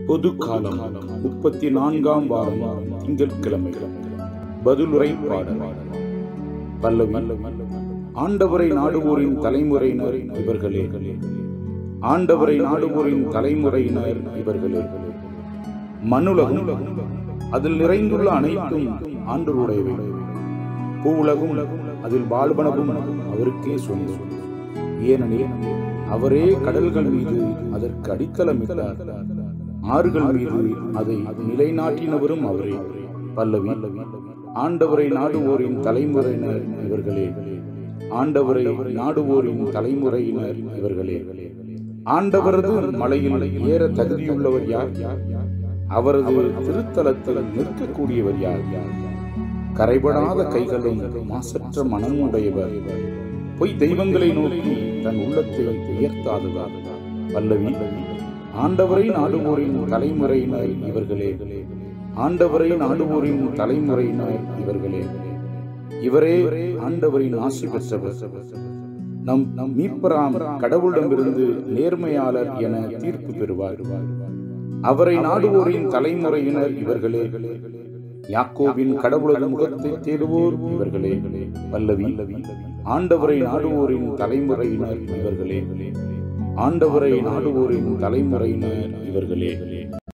பொது காலம் முப்பத்தி நான்காம் வாரம் திங்கட்கிழமை பதிலுரை பாடல் பல்லவி ஆண்டவரை நாடுவோரின் தலைமுறையினர் இவர்களே ஆண்டவரை நாடுவோரின் தலைமுறையினர் இவர்களே மண்ணுலகும் அதில் நிறைந்துள்ள அனைத்தும் ஆண்டவருடையவை பூவுலகும் அதில் வாழ்வனவும் அவருக்கே சொந்தம் ஏனெனில் அவரே கடல்கள் மீது அதற்கு அடித்தளமிட்டார் ஆறுகள் மீது அதை நிலைநாட்டினவரும் அவரே பல்லவி ஆண்டவரை நாடுவோரின் தலைமுறையினர் இவர்களே ஆண்டவரை நாடுவோரின் தலைமுறையினர் இவர்களே ஆண்டவரது மலையில் ஏற தகுதியுள்ளவர் யார் அவரது திருத்தலத்தில் நிற்கக்கூடியவர் யார் கரைபடாத கைகளும் மாசற்ற மனமுடையவர் பொய் தெய்வங்களை நோக்கி தன் உள்ளத்தை உயர்த்தாதவர் பல்லவி ஆண்டவரை நாடுவோரின் தலைமுறையினர் இவர்களே ஆண்டவரை நாடுவோரின் தலைமுறையினர் இவர்களே இவரே ஆண்டவரின் ஆசி பெற்றவர் நம் நம் மீட்பராம் கடவுளிடமிருந்து நேர்மையாளர் என தீர்ப்பு பெறுவார் அவரை நாடுவோரின் தலைமுறையினர் இவர்களே யாக்கோவின் கடவுளது முகத்தை தேடுவோர் இவர்களே பல்லவி ஆண்டவரை நாடுவோரின் தலைமுறையினர் இவர்களே ஆண்டவரை நாடுவோரின் தலைமுறையினர் இவர்களே